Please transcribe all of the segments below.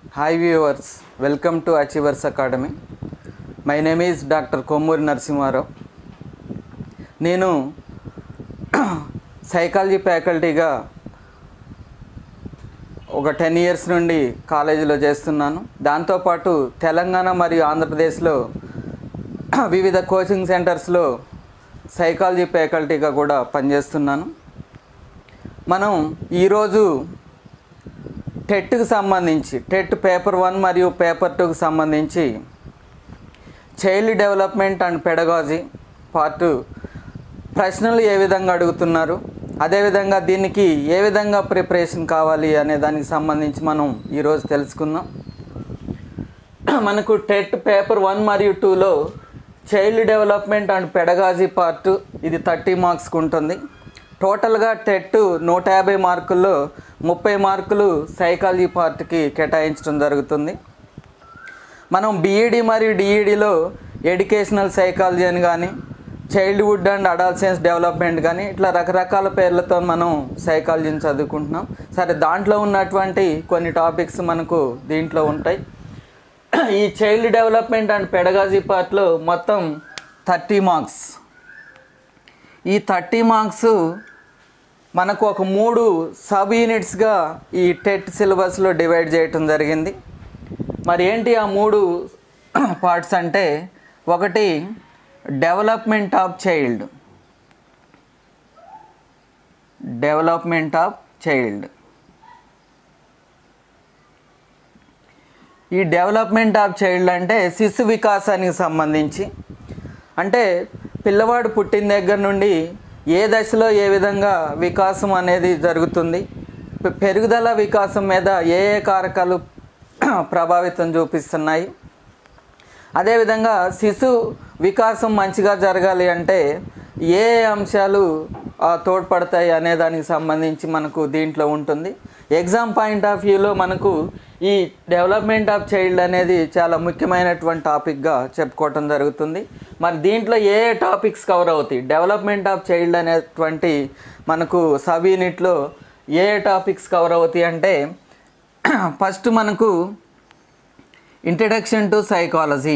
Hi viewers welcome to achievers academy my name is doctor Kommuri Narasimharao నేను psychology ఫ్యాకల్టీగా ఒక ten years నుండి కాలేజీలో చేస్తున్నాను దాంతోపాటు తెలంగాణ మరియు ఆంధ్రప్రదేశ్లో వివిధ కోచింగ్ సెంటర్స్లో సైకాలజీ ఫ్యాకల్టీగా కూడా పనిచేస్తున్నాను మనం ఈరోజు టెట్కి సంబంధించి టెట్ పేపర్ వన్ మరియు పేపర్ టూకి సంబంధించి child development and pedagogy part ప్రశ్నలు ఏ విధంగా అడుగుతున్నారు అదేవిధంగా దీనికి ఏ విధంగా ప్రిపరేషన్ కావాలి అనే దానికి సంబంధించి మనం ఈరోజు తెలుసుకుందాం మనకు టెట్ పేపర్ వన్ మరియు టూలో child development and pedagogy part ఇది థర్టీ మార్క్స్కి ఉంటుంది టోటల్గా టెట్ నూట యాభై మార్కుల్లో ముప్పై మార్కులు సైకాలజీ పార్ట్కి కేటాయించడం జరుగుతుంది మనం బీఈడి మరియు డిఈడిలో ఎడ్యుకేషనల్ సైకాలజీ అని కానీ చైల్డ్హుడ్ అండ్ అడాల్సెన్స్ డెవలప్మెంట్ కానీ ఇట్లా రకరకాల పేర్లతో మనం సైకాలజీని చదువుకుంటున్నాం సరే దాంట్లో ఉన్నటువంటి కొన్ని టాపిక్స్ మనకు దీంట్లో ఉంటాయి ఈ చైల్డ్ డెవలప్మెంట్ అండ్ పెడగాజీ పార్ట్లో మొత్తం థర్టీ మార్క్స్ ఈ థర్టీ మార్క్స్ మనకు ఒక మూడు సబ్ యూనిట్స్గా ఈ టెట్ సిలబస్లో డివైడ్ చేయటం జరిగింది మరి ఏంటి ఆ మూడు పార్ట్స్ అంటే ఒకటి development of child development of child ఈ డెవలప్మెంట్ ఆఫ్ చైల్డ్ అంటే శిశు వికాసానికి సంబంధించి అంటే పిల్లవాడు పుట్టిన దగ్గర నుండి ఏ దశలో ఏ విధంగా వికాసం అనేది జరుగుతుంది పె- పెరుగుదల వికాసం మీద ఏ ఏ కారకాలు ప్రభావితం చూపిస్తున్నాయి అదేవిధంగా శిశు వికాసం మంచిగా జరగాలి అంటే ఏ ఏ అంశాలు ఆ, తోడ్పడతాయి అనే దానికి సంబంధించి మనకు దీంట్లో ఉంటుంది ఎగ్జామ్ పాయింట్ ఆఫ్ వ్యూలో మనకు ఈ డెవలప్మెంట్ ఆఫ్ చైల్డ్ అనేది చాలా ముఖ్యమైనటువంటి టాపిక్గా చెప్పుకోవటం జరుగుతుంది మరి దీంట్లో ఏ ఏ టాపిక్స్ కవర్ అవుతాయి డెవలప్మెంట్ ఆఫ్ చైల్డ్ అనేటువంటి మనకు సబ్ యూనిట్లో ఏ ఏ టాపిక్స్ కవర్ అవుతాయి అంటే ఫస్ట్ మనకు introduction to psychology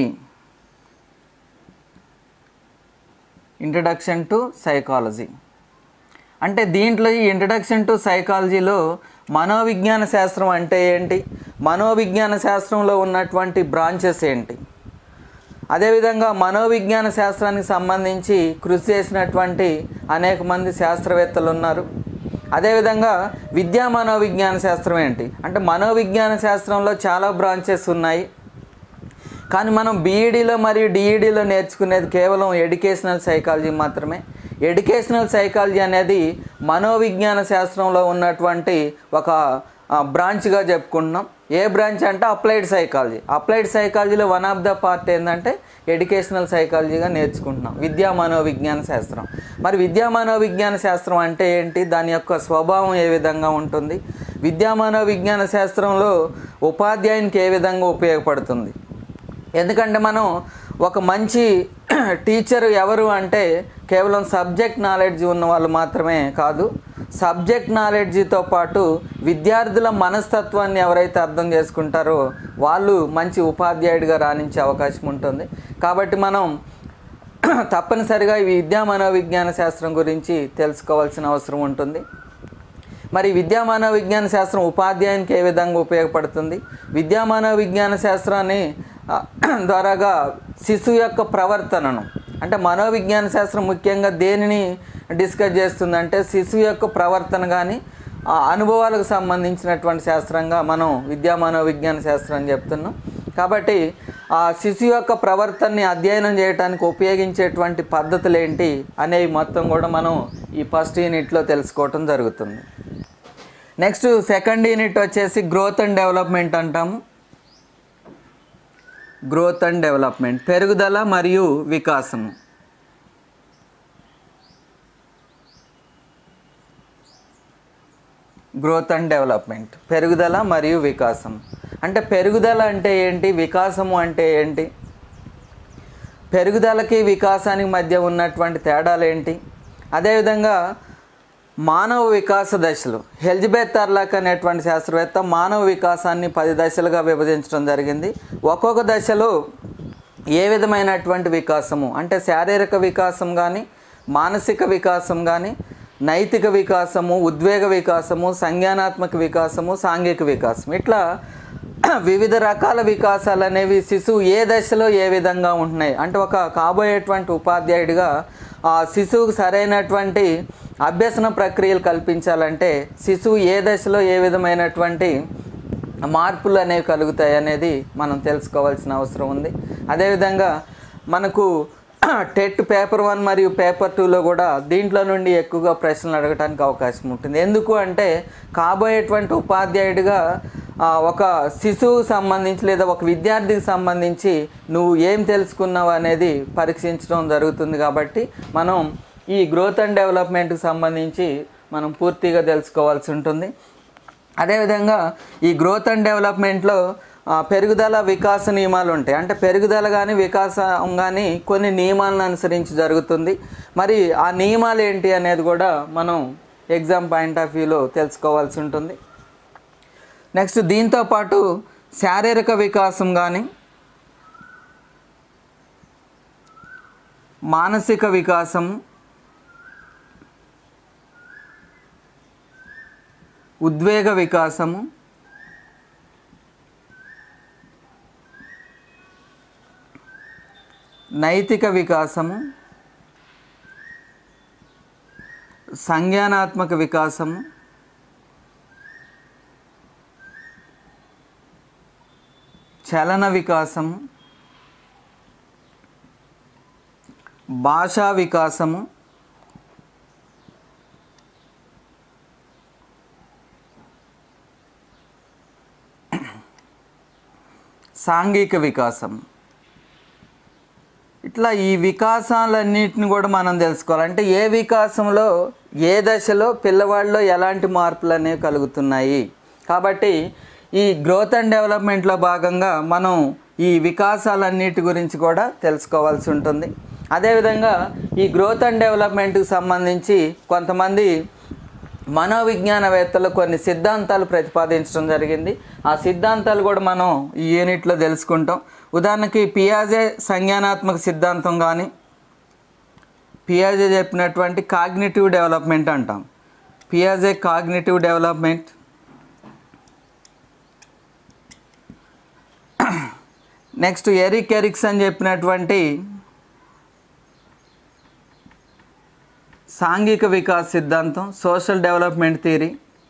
introduction to psychology అంటే దీంట్లో ఈ ఇంట్రడక్షన్ టు సైకాలజీలో మనోవిజ్ఞాన శాస్త్రం అంటే ఏంటి మనోవిజ్ఞాన శాస్త్రంలో ఉన్నటువంటి బ్రాంచెస్ ఏంటి అదేవిధంగా మనోవిజ్ఞాన శాస్త్రానికి సంబంధించి కృషి చేసినటువంటి అనేక మంది శాస్త్రవేత్తలు ఉన్నారు అదేవిధంగా విద్యా మనోవిజ్ఞాన శాస్త్రం ఏంటి అంటే మనోవిజ్ఞాన శాస్త్రంలో చాలా బ్రాంచెస్ ఉన్నాయి కానీ మనం బీఈడీలో మరియు డిఈడిలో నేర్చుకునేది కేవలం ఎడ్యుకేషనల్ సైకాలజీ మాత్రమే ఎడ్యుకేషనల్ సైకాలజీ అనేది మనోవిజ్ఞాన శాస్త్రంలో ఉన్నటువంటి ఒక ఆ, బ్రాంచ్గా చెప్పుకుంటున్నాం ఏ బ్రాంచ్ అంటే అప్లైడ్ సైకాలజీ అప్లైడ్ సైకాలజీలో వన్ ఆఫ్ ద పార్ట్ ఏంటంటే ఎడ్యుకేషనల్ సైకాలజీగా నేర్చుకుంటున్నాం విద్యా మనోవిజ్ఞాన శాస్త్రం మరి విద్యా మనోవిజ్ఞాన శాస్త్రం అంటే ఏంటి దాని యొక్క స్వభావం ఏ విధంగా ఉంటుంది విద్యా మనోవిజ్ఞాన శాస్త్రంలో ఉపాధ్యాయునికి ఏ విధంగా ఉపయోగపడుతుంది ఎందుకంటే మనం ఒక మంచి టీచర్ ఎవరు అంటే కేవలం సబ్జెక్ట్ నాలెడ్జ్ ఉన్న వాళ్ళు మాత్రమే కాదు సబ్జెక్ట్ నాలెడ్జితో పాటు విద్యార్థుల మనస్తత్వాన్ని ఎవరైతే అర్థం చేసుకుంటారో వాళ్ళు మంచి ఉపాధ్యాయుడిగా రాణించే అవకాశం ఉంటుంది కాబట్టి మనం తప్పనిసరిగా ఈ విద్యా మనోవిజ్ఞాన శాస్త్రం గురించి తెలుసుకోవాల్సిన అవసరం ఉంటుంది మరి విద్యామానవ విజ్ఞాన శాస్త్రం ఉపాధ్యాయునికి ఏ విధంగా ఉపయోగపడుతుంది విద్యామానవ విజ్ఞాన శాస్త్రాన్ని ఆ, ద్వారాగా శిశువు యొక్క ప్రవర్తనను అంటే మనోవిజ్ఞాన శాస్త్రం ముఖ్యంగా దేనిని డిస్కస్ చేస్తుందంటే శిశువు యొక్క ప్రవర్తన కానీ ఆ అనుభవాలకు సంబంధించినటువంటి శాస్త్రంగా మనం విద్యామానవ విజ్ఞాన శాస్త్రం అని చెప్తున్నాం కాబట్టి ఆ శిశువు యొక్క ప్రవర్తనని అధ్యయనం చేయడానికి ఉపయోగించేటువంటి పద్ధతులు ఏంటి అనేవి మొత్తం కూడా మనం ఈ ఫస్ట్ యూనిట్లో తెలుసుకోవటం జరుగుతుంది నెక్స్ట్ సెకండ్ యూనిట్ వచ్చేసి గ్రోత్ అండ్ డెవలప్మెంట్ అంటాము గ్రోత్ అండ్ డెవలప్మెంట్ పెరుగుదల మరియు వికాసము గ్రోత్ అండ్ డెవలప్మెంట్ పెరుగుదల మరియు వికాసం అంటే పెరుగుదల అంటే ఏంటి వికాసము అంటే ఏంటి పెరుగుదలకి వికాసానికి మధ్య ఉన్నటువంటి తేడాలు ఏంటి అదేవిధంగా మానవ వికాస దశలు హెల్జిబెత్ అర్లాక్ అనేటువంటి శాస్త్రవేత్త మానవ వికాసాన్ని పది దశలుగా విభజించడం జరిగింది ఒక్కొక్క దశలో ఏ విధమైనటువంటి వికాసము అంటే శారీరక వికాసం కానీ మానసిక వికాసం కానీ నైతిక వికాసము ఉద్వేగ వికాసము సంజ్ఞానాత్మక వికాసము సాంఘిక వికాసం ఇట్లా వివిధ రకాల వికాసాలు అనేవి శిశువు ఏ దశలో ఏ విధంగా ఉంటున్నాయి అంటే ఒక కాబోయేటువంటి ఉపాధ్యాయుడిగా ఆ శిశువుకు సరైనటువంటి అభ్యసన ప్రక్రియలు కల్పించాలంటే శిశువు ఏ దశలో ఏ విధమైనటువంటి మార్పులు అనేవి కలుగుతాయి అనేది మనం తెలుసుకోవాల్సిన అవసరం ఉంది అదేవిధంగా మనకు టెట్ పేపర్ వన్ మరియు పేపర్ టూలో కూడా దీంట్లో నుండి ఎక్కువగా ప్రశ్నలు అడగడానికి అవకాశం ఉంటుంది ఎందుకు అంటే కాబోయేటువంటి ఉపాధ్యాయుడిగా ఆ, ఒక శిశువు సంబంధించి లేదా ఒక విద్యార్థికి సంబంధించి నువ్వు ఏం తెలుసుకున్నావు అనేది పరీక్షించడం జరుగుతుంది కాబట్టి మనం ఈ గ్రోత్ అండ్ డెవలప్మెంట్కి సంబంధించి మనం పూర్తిగా తెలుసుకోవాల్సి ఉంటుంది అదేవిధంగా ఈ గ్రోత్ అండ్ డెవలప్మెంట్లో ఆ, పెరుగుదల వికాస నియమాలు ఉంటాయి అంటే పెరుగుదల కానీ వికాసం కానీ కొన్ని నియమాలను అనుసరించి జరుగుతుంది మరి ఆ నియమాలు ఏంటి అనేది కూడా మనం ఎగ్జామ్ పాయింట్ ఆఫ్ వ్యూలో తెలుసుకోవాల్సి ఉంటుంది నెక్స్ట్ దీంతో పాటు శారీరక వికాసం కానీ మానసిక వికాసం ఉద్వేగ వికాసము నైతిక వికాసము సంజ్ఞానాత్మక వికాసము చలన వికాసము భాషా వికాసము సాంఘిక వికాసం ఇట్లా ఈ వికాసాలన్నిటిని కూడా మనం తెలుసుకోవాలి అంటే ఏ వికాసంలో ఏ దశలో పిల్లవాడిలో ఎలాంటి మార్పులు అనేవి కలుగుతున్నాయి కాబట్టి ఈ గ్రోత్ అండ్ డెవలప్మెంట్లో భాగంగా మనం ఈ వికాసాలన్నిటి గురించి కూడా తెలుసుకోవాల్సి ఉంటుంది అదేవిధంగా ఈ గ్రోత్ అండ్ డెవలప్మెంట్కి సంబంధించి కొంతమంది మనోవిజ్ఞానవేత్తలు కొన్ని సిద్ధాంతాలు ప్రతిపాదించడం జరిగింది ఆ సిద్ధాంతాలు కూడా మనం ఈ యూనిట్లో తెలుసుకుంటాం ఉదాహరణకి పియాజే సంజ్ఞానాత్మక సిద్ధాంతం కానీ పియాజే చెప్పినటువంటి కాగ్నిటివ్ డెవలప్మెంట్ అంటాం పియాజే cognitive development next Erik Erikson అని చెప్పినటువంటి సాంఘిక వికాస్ సిద్ధాంతం సోషల్ డెవలప్మెంట్ థియరీ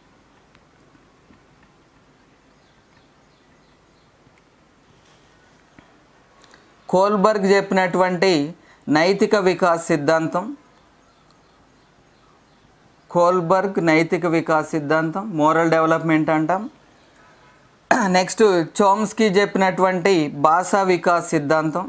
కోల్బర్గ్ చెప్పినటువంటి నైతిక వికాస్ సిద్ధాంతం కోల్బర్గ్ నైతిక వికాస్ సిద్ధాంతం మోరల్ డెవలప్మెంట్ అంటాం నెక్స్ట్ చోమ్స్కీ చెప్పినటువంటి భాషా వికాస్ సిద్ధాంతం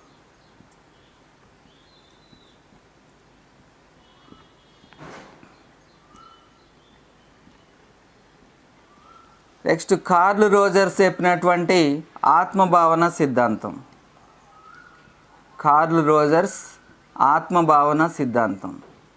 నెక్స్ట్ కార్ల్ రోజర్స్ చెప్పినటువంటి ఆత్మభావన సిద్ధాంతం కార్ల్ రోజర్స్ ఆత్మభావన సిద్ధాంతం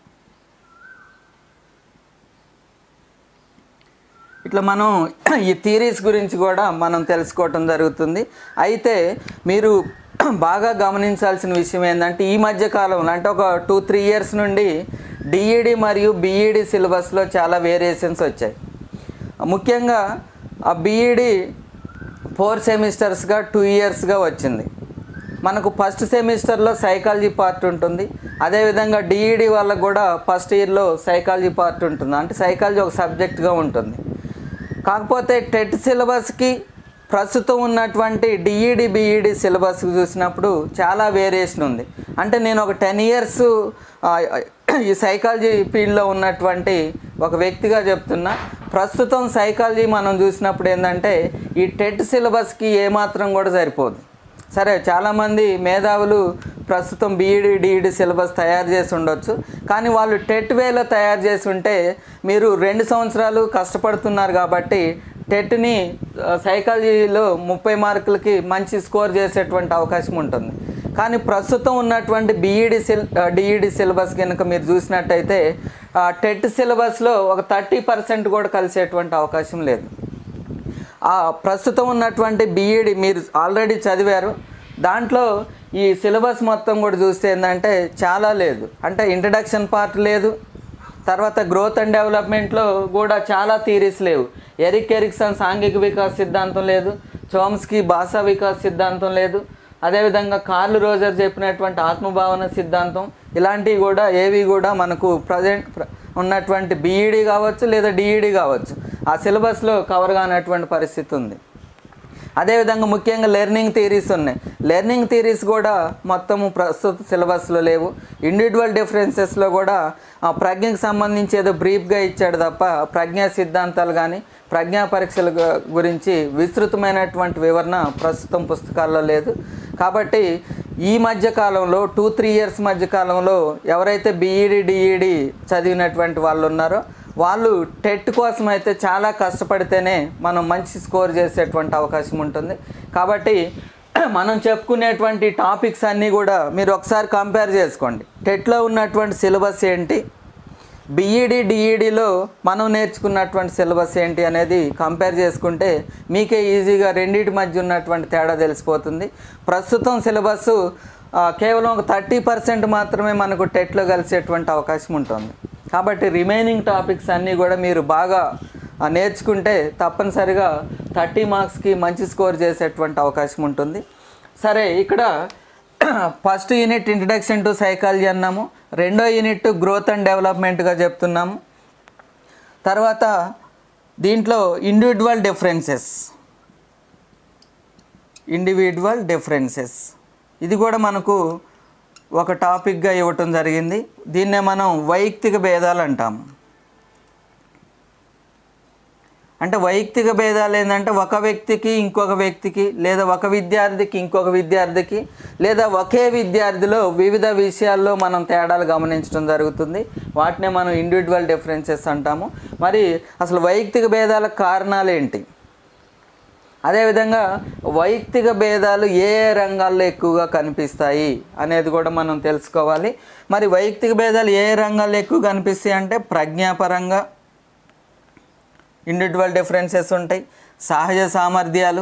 ఇట్లా మనం ఈ థీరీస్ గురించి కూడా మనం తెలుసుకోవటం జరుగుతుంది అయితే మీరు బాగా గమనించాల్సిన విషయం ఏంటంటే ఈ మధ్య కాలంలో అంటే ఒక టూ త్రీ ఇయర్స్ నుండి డిఈడి మరియు బిఈడి సిలబస్లో చాలా వేరియేషన్స్ వచ్చాయి ముఖ్యంగా ఆ బీఈడి ఫోర్ సెమిస్టర్స్గా టూ ఇయర్స్గా వచ్చింది మనకు ఫస్ట్ సెమిస్టర్లో సైకాలజీ పార్ట్ ఉంటుంది అదేవిధంగా డిఈడి వాళ్ళకు కూడా ఫస్ట్ ఇయర్లో సైకాలజీ పార్ట్ ఉంటుంది అంటే సైకాలజీ ఒక సబ్జెక్ట్గా ఉంటుంది కాకపోతే టెట్ సిలబస్కి ప్రస్తుతం ఉన్నటువంటి డిఈడి బిఈడి సిలబస్ చూసినప్పుడు చాలా వేరియేషన్ ఉంది అంటే నేను ఒక టెన్ ఇయర్స్ ఈ సైకాలజీ ఫీల్డ్లో ఉన్నటువంటి ఒక వ్యక్తిగా చెప్తున్నా ప్రస్తుతం సైకాలజీ మనం చూసినప్పుడు ఏంటంటే ఈ టెట్ సిలబస్కి ఏమాత్రం కూడా సరిపోదు సరే చాలామంది మేధావులు ప్రస్తుతం బీఈడి డిఈడి సిలబస్ తయారు చేసి ఉండొచ్చు కానీ వాళ్ళు టెట్ వేలో తయారు చేసి ఉంటే మీరు రెండు సంవత్సరాలు కష్టపడుతున్నారు కాబట్టి టెట్ని ఆ, సైకాలజీలో ముప్పై మార్కులకి మంచి స్కోర్ చేసేటువంటి అవకాశం ఉంటుంది కానీ ప్రస్తుతం ఉన్నటువంటి బీఈడి సిల్ డిఈడి సిలబస్ కనుక మీరు చూసినట్టయితే ఆ, టెట్ సిలబస్లో ఒక థర్టీ పర్సెంట్ కూడా కలిసేటువంటి అవకాశం లేదు ఆ ప్రస్తుతం ఉన్నటువంటి బీఈడి మీరు ఆల్రెడీ చదివారు దాంట్లో ఈ సిలబస్ మొత్తం కూడా చూస్తే ఏంటంటే చాలా లేదు అంటే ఇంట్రడక్షన్ పార్ట్ లేదు తర్వాత గ్రోత్ అండ్ డెవలప్మెంట్లో కూడా చాలా థీరీస్ లేవు ఎరిక్ ఎరిక్సన్ సాంఘిక వికాస్ సిద్ధాంతం లేదు చోమ్స్కి భాషా వికాస్ సిద్ధాంతం లేదు అదేవిధంగా కార్ల్ రోజర్ చెప్పినటువంటి ఆత్మభావన సిద్ధాంతం ఇలాంటివి కూడా ఏవి కూడా మనకు ప్రజెంట్ ఉన్నటువంటి బీఈడి కావచ్చు లేదా డిఈడి కావచ్చు ఆ సిలబస్లో కవర్ కానటువంటి పరిస్థితి ఉంది అదేవిధంగా ముఖ్యంగా లెర్నింగ్ థీరీస్ ఉన్నాయి లెర్నింగ్ థీరీస్ కూడా మొత్తము ప్రస్తుత సిలబస్లో లేవు ఇండివిజువల్ డిఫరెన్సెస్లో కూడా ఆ ప్రజ్ఞకు సంబంధించి ఏదో బ్రీఫ్గా ఇచ్చాడు తప్ప ప్రజ్ఞా సిద్ధాంతాలు కానీ ప్రజ్ఞా పరీక్షల గు- గురించి విస్తృతమైనటువంటి వివరణ ప్రస్తుతం పుస్తకాల్లో లేదు కాబట్టి ఈ మధ్య కాలంలో టూ త్రీ ఇయర్స్ మధ్య కాలంలో ఎవరైతే బీఈడి డిఈడి చదివినటువంటి వాళ్ళు ఉన్నారో వాళ్ళు టెట్ కోసం అయితే చాలా కష్టపడితేనే మనం మంచి స్కోర్ చేసేటువంటి అవకాశం ఉంటుంది కాబట్టి మనం చెప్పుకునేటువంటి టాపిక్స్ అన్నీ కూడా మీరు ఒకసారి కంపేర్ చేసుకోండి టెట్లో ఉన్నటువంటి సిలబస్ ఏంటి బీఈడి డిఈడిలో మనం నేర్చుకున్నటువంటి సిలబస్ ఏంటి అనేది కంపేర్ చేసుకుంటే మీకే ఈజీగా రెండింటి మధ్య ఉన్నటువంటి తేడా తెలిసిపోతుంది ప్రస్తుతం సిలబస్ ఆ, కేవలం ఒక థర్టీ పర్సెంట్ మాత్రమే మనకు టెట్లో కలిసేటువంటి అవకాశం ఉంటుంది కాబట్టి రిమైనింగ్ టాపిక్స్ అన్నీ కూడా మీరు బాగా ఆ, నేర్చుకుంటే తప్పనిసరిగా థర్టీ మార్క్స్కి మంచి స్కోర్ చేసేటువంటి అవకాశం ఉంటుంది సరే ఇక్కడ first unit introduction to psychology అన్నాము రెండో యూనిట్ గ్రోత్ అండ్ డెవలప్మెంట్గా చెప్తున్నాము తర్వాత దీంట్లో ఇండివిజువల్ డిఫరెన్సెస్ ఇండివిజువల్ డిఫరెన్సెస్ ఇది కూడా మనకు ఒక టాపిక్గా ఇవ్వటం జరిగింది దీన్నే మనం వైయక్తిక భేదాలు అంటాము అంటే వైయక్తిక భేదాలు ఏంటంటే ఒక వ్యక్తికి ఇంకొక వ్యక్తికి లేదా ఒక విద్యార్థికి ఇంకొక విద్యార్థికి లేదా ఒకే విద్యార్థిలో వివిధ విషయాల్లో మనం తేడాలు గమనించడం జరుగుతుంది వాటినే మనం ఇండివిజువల్ డిఫరెన్సెస్ అంటాము మరి అసలు వైయక్తిక భేదాల కారణాలు ఏంటి అదేవిధంగా వైయక్తిక భేదాలు ఏ ఏ రంగాల్లో ఎక్కువగా కనిపిస్తాయి అనేది కూడా మనం తెలుసుకోవాలి మరి వైయక్తిక భేదాలు ఏ ఏ రంగాల్లో ఎక్కువ కనిపిస్తాయి అంటే ప్రజ్ఞాపరంగా ఇండివిజువల్ డిఫరెన్సెస్ ఉంటాయి సహజ సామర్థ్యాలు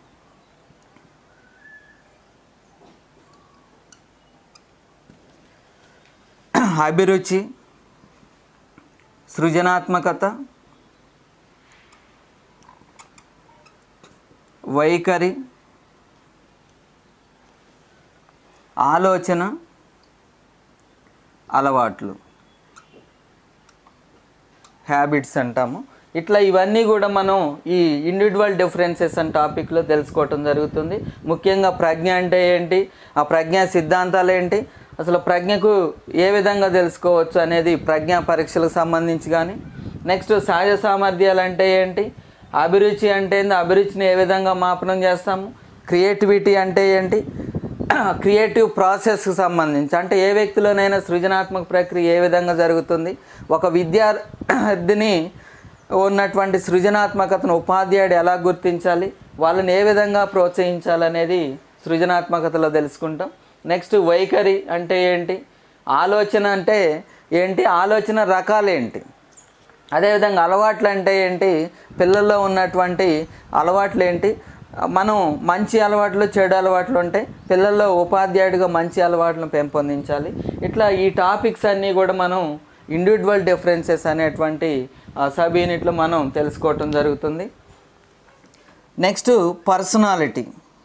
అభిరుచి సృజనాత్మకత వైఖరి ఆలోచన అలవాట్లు హ్యాబిట్స్ అంటాము ఇట్లా ఇవన్నీ కూడా మనం ఈ ఇండివిజువల్ డిఫరెన్సెస్ అనే టాపిక్లో తెలుసుకోవటం జరుగుతుంది ముఖ్యంగా ప్రజ్ఞ అంటే ఏంటి ఆ ప్రజ్ఞా సిద్ధాంతాలు ఏంటి అసలు ప్రజ్ఞకు ఏ విధంగా తెలుసుకోవచ్చు అనేది ప్రజ్ఞా పరీక్షలకు సంబంధించి కానీ నెక్స్ట్ సహజ సామర్థ్యాలు అంటే ఏంటి అభిరుచి అంటే ఏంది అభిరుచిని ఏ విధంగా మాపనం చేస్తాము క్రియేటివిటీ అంటే ఏంటి క్రియేటివ్ ప్రాసెస్కి సంబంధించి అంటే ఏ వ్యక్తిలోనైనా సృజనాత్మక ప్రక్రియ ఏ విధంగా జరుగుతుంది ఒక విద్యార్థిని ఉన్నటువంటి సృజనాత్మకతను ఉపాధ్యాయుడు ఎలా గుర్తించాలి వాళ్ళని ఏ విధంగా ప్రోత్సహించాలనేది సృజనాత్మకతలో తెలుసుకుంటాం నెక్స్ట్ వైఖరి అంటే ఏంటి ఆలోచన అంటే ఏంటి ఆలోచన రకాలేంటి అదేవిధంగా అలవాట్లు అంటే ఏంటి పిల్లల్లో ఉన్నటువంటి అలవాట్లు ఏంటి మనం మంచి అలవాట్లు చెడు అలవాట్లు ఉంటాయి పిల్లల్లో ఉపాధ్యాయుడిగా మంచి అలవాట్లను పెంపొందించాలి ఇట్లా ఈ టాపిక్స్ అన్నీ కూడా మనం ఇండివిజువల్ డిఫరెన్సెస్ అనేటువంటి ఆ, సబ్ యూనిట్లో మనం తెలుసుకోవటం జరుగుతుంది నెక్స్ట్ పర్సనాలిటీ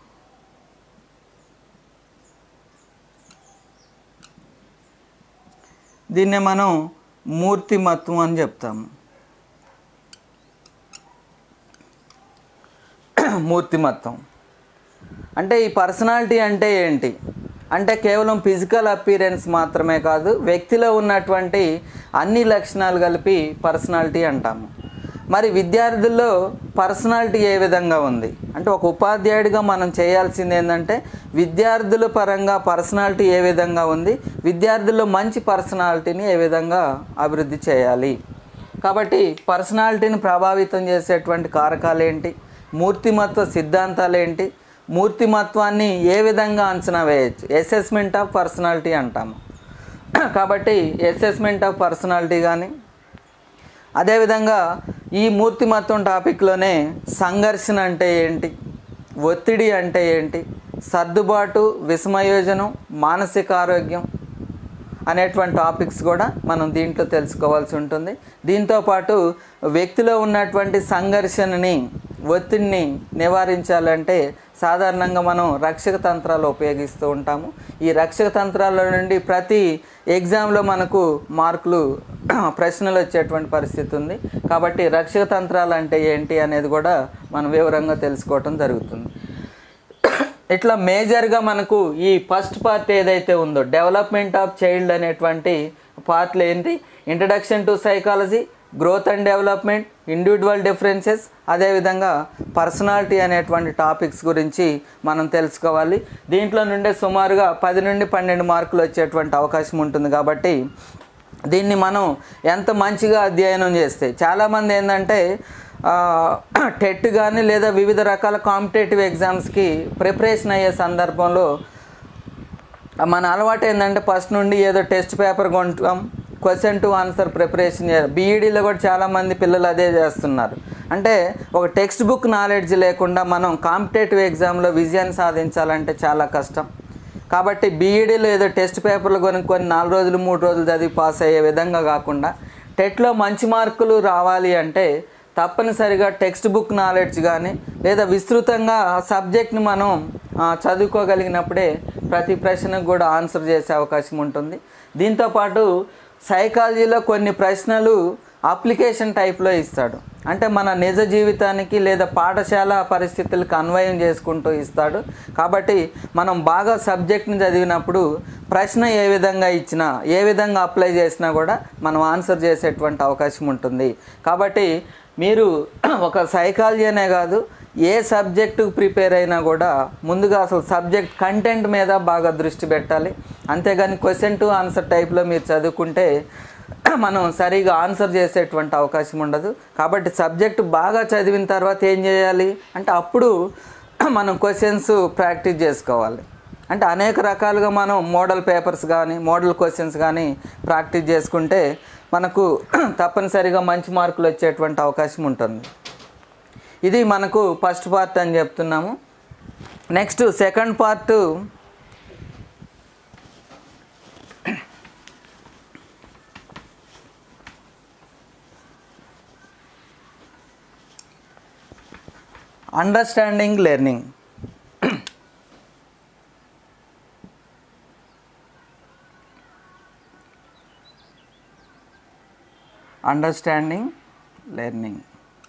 దీన్నే మనం మూర్తిమత్వం అని చెప్తాము మూర్తిమత్వం అంటే ఈ పర్సనాలిటీ అంటే ఏంటి అంటే కేవలం ఫిజికల్ అపీరెన్స్ మాత్రమే కాదు వ్యక్తిలో ఉన్నటువంటి అన్ని లక్షణాలు కలిపి పర్సనాలిటీ అంటాము మరి విద్యార్థుల్లో పర్సనాలిటీ ఏ విధంగా ఉంది అంటే ఒక ఉపాధ్యాయుడిగా మనం చేయాల్సింది ఏంటంటే విద్యార్థుల పరంగా పర్సనాలిటీ ఏ విధంగా ఉంది విద్యార్థుల్లో మంచి పర్సనాలిటీని ఏ విధంగా అభివృద్ధి చేయాలి కాబట్టి పర్సనాలిటీని ప్రభావితం చేసేటువంటి కారకాలు ఏంటి మూర్తిమత్వ సిద్ధాంతాలు ఏంటి మూర్తిమత్వాన్ని ఏ విధంగా అంచనా వేయచ్చు అసెస్మెంట్ ఆఫ్ పర్సనాలిటీ అంటాము కాబట్టి అసెస్మెంట్ ఆఫ్ పర్సనాలిటీ కానీ అదేవిధంగా ఈ మూర్తిమత్వం టాపిక్లోనే సంఘర్షణ అంటే ఏంటి ఒత్తిడి అంటే ఏంటి సర్దుబాటు విస్మయోజనం మానసిక ఆరోగ్యం అనేటువంటి టాపిక్స్ కూడా మనం దీంట్లో తెలుసుకోవాల్సి ఉంటుంది దీంతోపాటు వ్యక్తిలో ఉన్నటువంటి సంఘర్షణని ఒత్తిడిని నివారించాలంటే సాధారణంగా మనం రక్షక తంత్రాలు ఉపయోగిస్తూ ఉంటాము ఈ రక్షక తంత్రాల నుండి ప్రతి ఎగ్జామ్లో మనకు మార్కులు ప్రశ్నలు వచ్చేటువంటి పరిస్థితి ఉంది కాబట్టి రక్షక తంత్రాలు అంటే ఏంటి అనేది కూడా మనం వివరంగా తెలుసుకోవటం జరుగుతుంది ఇట్లా మేజర్గా మనకు ఈ ఫస్ట్ పార్ట్ ఏదైతే ఉందో డెవలప్మెంట్ ఆఫ్ చైల్డ్ అనేటువంటి పార్ట్లు ఏంటి introduction to psychology growth and development individual differences అదేవిధంగా పర్సనాలిటీ అనేటువంటి టాపిక్స్ గురించి మనం తెలుసుకోవాలి దీంట్లో నుండే సుమారుగా పది నుండి పన్నెండు మార్కులు వచ్చేటువంటి అవకాశం ఉంటుంది కాబట్టి దీన్ని మనం ఎంత మంచిగా అధ్యయనం చేస్తే చాలామంది ఏంటంటే టెట్ కానీ లేదా వివిధ రకాల కాంపిటేటివ్ ఎగ్జామ్స్కి ప్రిపరేషన్ అయ్యే సందర్భంలో మన అలవాటు ఏంటంటే ఫస్ట్ నుండి ఏదో టెస్ట్ పేపర్ కొంటాం క్వశ్చన్ టు ఆన్సర్ ప్రిపరేషన్ చేయాలి బీఈడీలో కూడా చాలామంది పిల్లలు అదే చేస్తున్నారు అంటే ఒక టెక్స్ట్ బుక్ నాలెడ్జ్ లేకుండా మనం కాంపిటేటివ్ ఎగ్జామ్లో విజయాన్ని సాధించాలంటే చాలా కష్టం కాబట్టి బీఈడీలో ఏదో టెస్ట్ పేపర్లు కొనుక్కొని నాలుగు రోజులు మూడు రోజులు చదివి పాస్ అయ్యే విధంగా కాకుండా టెట్లో మంచి మార్కులు రావాలి అంటే తప్పనిసరిగా టెక్స్ట్ బుక్ నాలెడ్జ్ కానీ లేదా విస్తృతంగా సబ్జెక్ట్ని మనం ఆ, చదువుకోగలిగినప్పుడే ప్రతి ప్రశ్నకు కూడా ఆన్సర్ చేసే అవకాశం ఉంటుంది దీంతోపాటు సైకాలజీలో కొన్ని ప్రశ్నలు అప్లికేషన్ టైప్లో ఇస్తాడు అంటే మన నిజ జీవితానికి లేదా పాఠశాల పరిస్థితులకు అన్వయం చేసుకుంటూ ఇస్తాడు కాబట్టి మనం బాగా సబ్జెక్ట్ని చదివినప్పుడు ప్రశ్న ఏ విధంగా ఇచ్చినా ఏ విధంగా అప్లై చేసినా కూడా మనం ఆన్సర్ చేసేటువంటి అవకాశం ఉంటుంది కాబట్టి మీరు ఒక సైకాలజీ అనే కాదు ఏ సబ్జెక్టు ప్రిపేర్ అయినా కూడా ముందుగా అసలు సబ్జెక్ట్ కంటెంట్ మీద బాగా దృష్టి పెట్టాలి అంతేగాని క్వశ్చన్ టు ఆన్సర్ టైప్లో మీరు చదువుకుంటే మనం సరిగా ఆన్సర్ చేసేటువంటి అవకాశం ఉండదు కాబట్టి సబ్జెక్ట్ బాగా చదివిన తర్వాత ఏం చేయాలి అంటే అప్పుడు మనం క్వశ్చన్స్ ప్రాక్టీస్ చేసుకోవాలి అంటే అనేక రకాలుగా మనం మోడల్ పేపర్స్ కానీ మోడల్ క్వశ్చన్స్ కానీ ప్రాక్టీస్ చేసుకుంటే మనకు తప్పనిసరిగా మంచి మార్కులు వచ్చేటువంటి అవకాశం ఉంటుంది ఇది మనకు ఫస్ట్ పార్ట్ అని చెప్తున్నాము next second part understanding learning understanding learning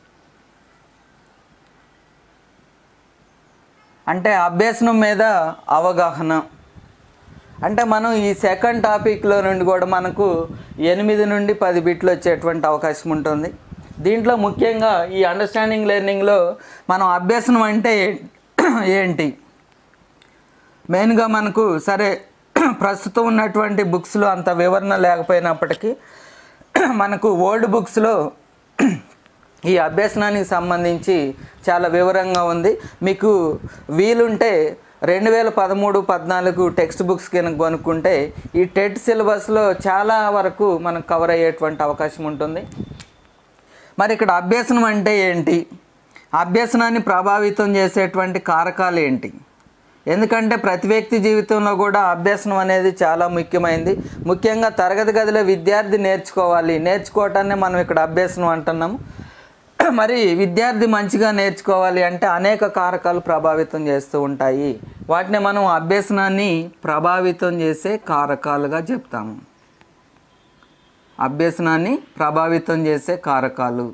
అంటే అభ్యసనం మీద అవగాహన అంటే మనం ఈ సెకండ్ టాపిక్లో నుండి కూడా మనకు ఎనిమిది నుండి పది బిట్లు వచ్చేటువంటి అవకాశం ఉంటుంది దీంట్లో ముఖ్యంగా ఈ అండర్స్టాండింగ్ లెర్నింగ్లో మనం అభ్యసనం అంటే ఏంటి మెయిన్గా మనకు సరే ప్రస్తుతం ఉన్నటువంటి బుక్స్లో అంత వివరణ లేకపోయినప్పటికీ మనకు ఓల్డ్ బుక్స్లో ఈ అభ్యసనానికి సంబంధించి చాలా వివరంగా ఉంది మీకు వీలుంటే రెండు వేల పదమూడు పద్నాలుగు టెక్స్ట్ బుక్స్ కనుక కొనుక్కుంటే ఈ టెట్ సిలబస్లో చాలా వరకు మనకు కవర్ అయ్యేటువంటి అవకాశం ఉంటుంది మరి ఇక్కడ అభ్యసనం అంటే ఏంటి అభ్యసనాన్ని ప్రభావితం చేసేటువంటి కారకాలు ఏంటి ఎందుకంటే ప్రతి వ్యక్తి జీవితంలో కూడా అభ్యసనం అనేది చాలా ముఖ్యమైనది ముఖ్యంగా తరగతి గదిలో విద్యార్థి నేర్చుకోవాలి నేర్చుకోవటాన్ని మనం ఇక్కడ అభ్యసనం అంటున్నాము మరి విద్యార్థి మంచిగా నేర్చుకోవాలి అంటే అనేక కారకాలు ప్రభావితం చేస్తూ ఉంటాయి వాటిని మనం అభ్యసనాన్ని ప్రభావితం చేసే కారకాలుగా చెప్తాము అభ్యసనాన్ని ప్రభావితం చేసే కారకాలు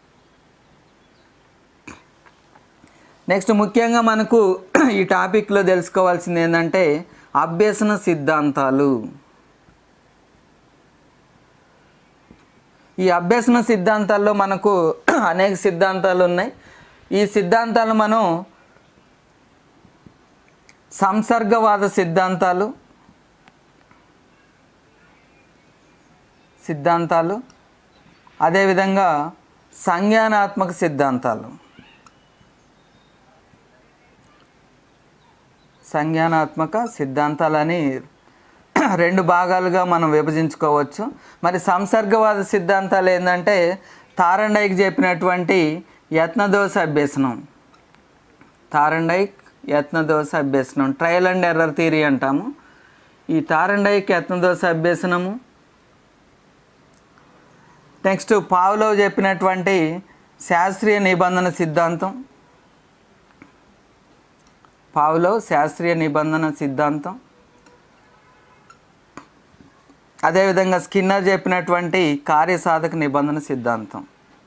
నెక్స్ట్ ముఖ్యంగా మనకు ఈ టాపిక్లో తెలుసుకోవాల్సింది ఏంటంటే అభ్యసన సిద్ధాంతాలు ఈ అభ్యసన సిద్ధాంతాల్లో మనకు అనేక సిద్ధాంతాలు ఉన్నాయి ఈ సిద్ధాంతాలు మనం సంసర్గవాద సిద్ధాంతాలు సిద్ధాంతాలు అదేవిధంగా సంజ్ఞానాత్మక సిద్ధాంతాలు సంజ్ఞానాత్మక సిద్ధాంతాలని రెండు భాగాలుగా మనం విభజించుకోవచ్చు మరి సంసర్గవాద సిద్ధాంతాలు ఏంటంటే తారండైకి చెప్పినటువంటి యత్నదోష అభ్యసనం తారండైక్ యత్నదోష అభ్యసనం ట్రయల్ అండ్ ఎర్రర్ థియరీ అంటాము ఈ తారండైక్ యత్నదోష అభ్యసనము నెక్స్ట్ పావులో చెప్పినటువంటి శాస్త్రీయ నిబంధన సిద్ధాంతం పావులో శాస్త్రీయ నిబంధన సిద్ధాంతం అదేవిధంగా స్కిన్నర్ చెప్పినటువంటి కార్యసాధక నిబంధన సిద్ధాంతం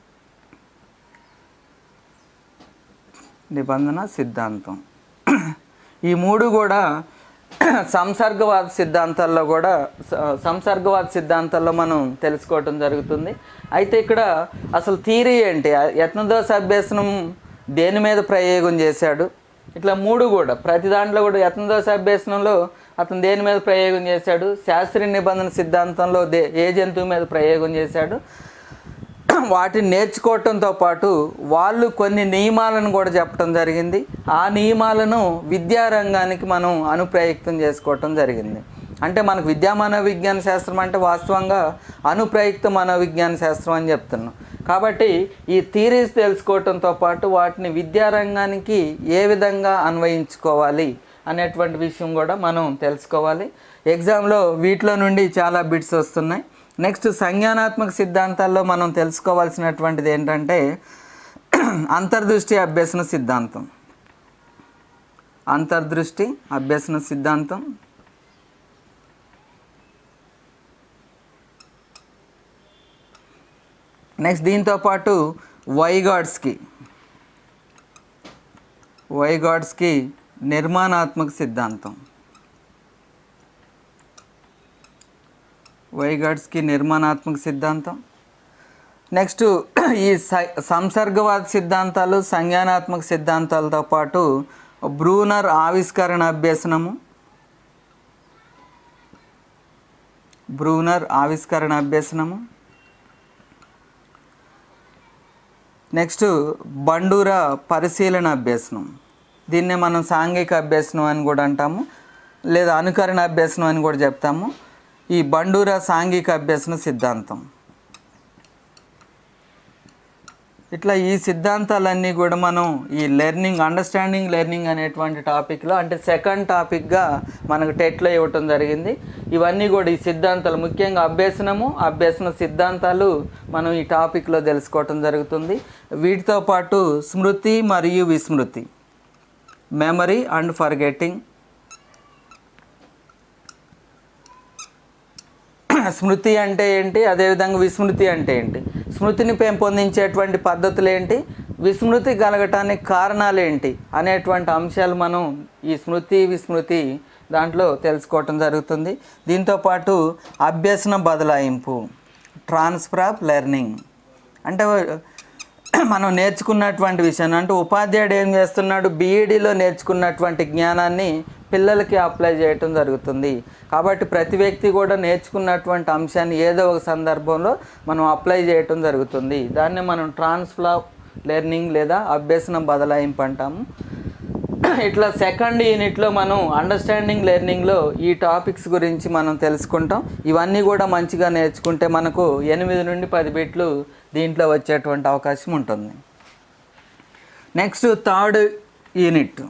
నిబంధన సిద్ధాంతం ఈ మూడు కూడా సంసర్గవాద సిద్ధాంతాల్లో కూడా స- సంసర్గవాద సిద్ధాంతాల్లో మనం తెలుసుకోవటం జరుగుతుంది అయితే ఇక్కడ అసలు థీరీ ఏంటి ఆ యత్నదోష అభ్యసనం దేని మీద ప్రయోగం చేశాడు ఇట్లా మూడు కూడా ప్రతి దాంట్లో కూడా యత్నదోష అభ్యసనంలో అతను దేని మీద ప్రయోగం చేశాడు శాస్త్రీయ నిబంధన సిద్ధాంతంలో దే ఏ జంతువు మీద ప్రయోగం చేశాడు వాటిని నేర్చుకోవటంతో పాటు వాళ్ళు కొన్ని నియమాలను కూడా చెప్పడం జరిగింది ఆ నియమాలను విద్యారంగానికి మనం అనుప్రయుక్తం చేసుకోవటం జరిగింది అంటే మనకు విద్యా మనోవిజ్ఞాన శాస్త్రం అంటే వాస్తవంగా అనుప్రయుక్త మనోవిజ్ఞాన శాస్త్రం అని చెప్తున్నాం కాబట్టి ఈ థీరీస్ తెలుసుకోవటంతో పాటు వాటిని విద్యారంగానికి ఏ విధంగా అన్వయించుకోవాలి అనేటువంటి విషయం కూడా మనం తెలుసుకోవాలి ఎగ్జామ్లో వీటిలో నుండి చాలా బిట్స్ వస్తున్నాయి నెక్స్ట్ సంజ్ఞానాత్మక సిద్ధాంతాల్లో మనం తెలుసుకోవాల్సినటువంటిది ఏంటంటే అంతర్దృష్టి అభ్యసన సిద్ధాంతం అంతర్దృష్టి అభ్యసన సిద్ధాంతం నెక్స్ట్ దీంతో పాటు వైగాడ్స్కి వైగాడ్స్కి నిర్మాణాత్మక సిద్ధాంతం వైగాడ్స్కి నిర్మాణాత్మక సిద్ధాంతం నెక్స్ట్ ఈ స- సంసర్గవాద సిద్ధాంతాలు సంజ్ఞానాత్మక సిద్ధాంతాలతో పాటు బ్రూనర్ ఆవిష్కరణ అభ్యసనము బ్రూనర్ ఆవిష్కరణ అభ్యసనము నెక్స్ట్ బండూర పరిశీలన అభ్యసనం దీన్నే మనం సాంఘిక అభ్యసనం అని కూడా అంటాము లేదా అనుకరణ అభ్యసనం అని కూడా చెప్తాము ఈ బండూర సాంఘిక అభ్యసన సిద్ధాంతం ఇట్లా ఈ సిద్ధాంతాలన్నీ కూడా మనం ఈ లెర్నింగ్ అండర్స్టాండింగ్ లెర్నింగ్ అనేటువంటి టాపిక్లో అంటే సెకండ్ టాపిక్గా మనకు టెట్లో ఇవ్వటం జరిగింది ఇవన్నీ కూడా ఈ సిద్ధాంతాలు ముఖ్యంగా అభ్యసనము అభ్యసన సిద్ధాంతాలు మనం ఈ టాపిక్లో తెలుసుకోవటం జరుగుతుంది వీటితో పాటు స్మృతి మరియు విస్మృతి మెమరీ అండ్ ఫర్గెటింగ్ స్మృతి అంటే ఏంటి అదేవిధంగా విస్మృతి అంటే ఏంటి స్మృతిని పెంపొందించేటువంటి పద్ధతులు ఏంటి విస్మృతి కలగటానికి కారణాలు ఏంటి అనేటువంటి అంశాలు మనం ఈ స్మృతి విస్మృతి దాంట్లో తెలుసుకోవటం జరుగుతుంది దీంతోపాటు అభ్యసన బదలాయింపు ట్రాన్స్ఫర్ ఆఫ్ లెర్నింగ్ అంటే మనం నేర్చుకున్నటువంటి విషయాన్ని అంటే ఉపాధ్యాయుడు ఏం చేస్తున్నాడు బీఈడీలో నేర్చుకున్నటువంటి జ్ఞానాన్ని పిల్లలకి అప్లై చేయటం జరుగుతుంది కాబట్టి ప్రతి వ్యక్తి కూడా నేర్చుకున్నటువంటి అంశాన్ని ఏదో ఒక సందర్భంలో మనం అప్లై చేయటం జరుగుతుంది దాన్ని మనం ట్రాన్స్ఫర్ ఆఫ్ లెర్నింగ్ లేదా అభ్యసన బదలాయింపు అంటాము ఇట్లా సెకండ్ యూనిట్లో మనం అండర్స్టాండింగ్ లెర్నింగ్లో ఈ టాపిక్స్ గురించి మనం తెలుసుకుంటాం ఇవన్నీ కూడా మంచిగా నేర్చుకుంటే మనకు ఎనిమిది నుండి పది బిట్లు దీంట్లో వచ్చేటువంటి అవకాశం ఉంటుంది నెక్స్ట్ థర్డ్ యూనిట్